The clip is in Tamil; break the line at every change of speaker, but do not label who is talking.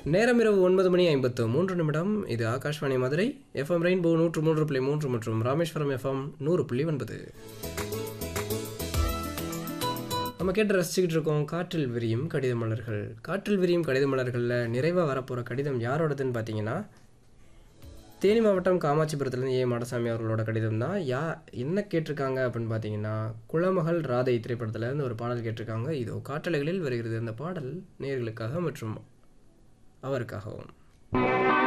நேரம் இரவு ஒன்பது மணி ஐம்பத்து மூன்று நிமிடம் இது ஆகாஷ்வாணி மதுரை எஃப்எம் ரெயின்போ நூற்று மூன்று புள்ளி மூன்று மற்றும் ராமேஸ்வரம் எஃப்எம் நூறு புள்ளி ஒன்பது நம்ம கேட்டு ரசிச்சுக்கிட்டு இருக்கோம் காற்றில் விரியும் கடித மலர்கள் காற்றில் விரியும் கடித மலர்களில் நிறைவாக வரப்போகிற கடிதம் யாரோடதுன்னு பார்த்தீங்கன்னா தேனி மாவட்டம் காமாட்சிபுரத்துலேருந்து ஏ மாடசாமி அவர்களோட கடிதம் தான் யா என்ன கேட்டிருக்காங்க அப்படின்னு பார்த்தீங்கன்னா குளமகள் ராதை திரைப்படத்துலேருந்து ஒரு பாடல் கேட்டிருக்காங்க இதோ காற்றலைகளில் வருகிறது அந்த பாடல் நேர்களுக்காக மற்றும் அவருக்காகவும்